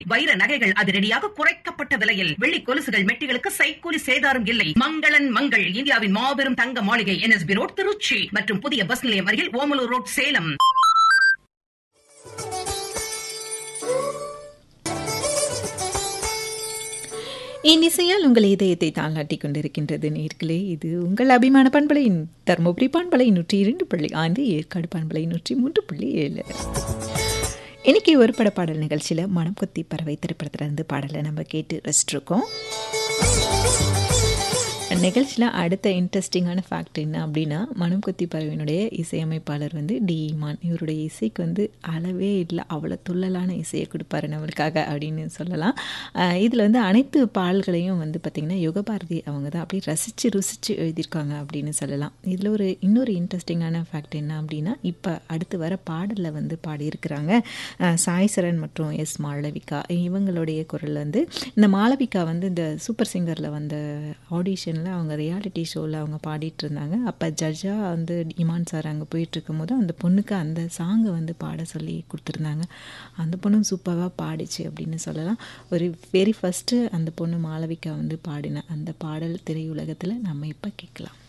வைர நகைகள் அதிரடியாக குறைக்கப்பட்ட விலையில் வெள்ளி கொலுசுகள் மெட்டிகளுக்கு சைக்கூலி சேதாரம் இல்லை மங்களன் மங்கள் இந்தியாவின் மாபெரும் தங்க மாளிகை என்எஸ்பி ரோட் திருச்சி மற்றும் புதிய பஸ் நிலையம் அருகில் ஓமலூர் ரோட் சேலம் இன்னிசையால் உங்கள் இதயத்தை தாளாட்டி கொண்டிருக்கின்றது நேர்களே இது உங்கள் அபிமான பண்பலையின் தருமபுரி பண்பலை நூற்றி இரண்டு புள்ளி ஐந்து ஏற்காடு பண்பலை நூற்றி மூன்று புள்ளி ஏழு இன்னைக்கு ஒரு பட பாடல் நிகழ்ச்சியில் மனம் கொத்தி பறவை திரைப்படத்திலிருந்து பாடலை நம்ம கேட்டு ரசிச்சிருக்கோம் நிகழ்ச்சியில் அடுத்த இன்ட்ரெஸ்டிங்கான ஃபேக்ட் என்ன அப்படின்னா மனம் கொத்தி பறவையினுடைய இசையமைப்பாளர் வந்து டி இமான் இவருடைய இசைக்கு வந்து அளவே இல்லை அவ்வளோ துள்ளலான இசையை கொடுப்பாரு நம்மளுக்காக அப்படின்னு சொல்லலாம் இதில் வந்து அனைத்து பாடல்களையும் வந்து பார்த்திங்கன்னா யுகபாரதி அவங்க தான் அப்படியே ரசித்து ருசித்து எழுதியிருக்காங்க அப்படின்னு சொல்லலாம் இதில் ஒரு இன்னொரு இன்ட்ரெஸ்டிங்கான ஃபேக்ட் என்ன அப்படின்னா இப்போ அடுத்து வர பாடலில் வந்து பாடியிருக்கிறாங்க சாய் சரண் மற்றும் எஸ் மாளவிகா இவங்களுடைய குரல் வந்து இந்த மாளவிகா வந்து இந்த சூப்பர் சிங்கரில் வந்த ஆடிஷனில் அவங்க ரியாலிட்டி ஷோவில் அவங்க பாடிட்டு இருந்தாங்க அப்போ ஜட்ஜாக வந்து இமான் சார் அங்கே போயிட்டுருக்கும் போது அந்த பொண்ணுக்கு அந்த சாங்கை வந்து பாட சொல்லி கொடுத்துருந்தாங்க அந்த பொண்ணும் சூப்பராக பாடிச்சு அப்படின்னு சொல்லலாம் ஒரு வெரி ஃபஸ்ட்டு அந்த பொண்ணு மாளவிகா வந்து பாடின அந்த பாடல் திரையுலகத்தில் நம்ம இப்போ கேட்கலாம்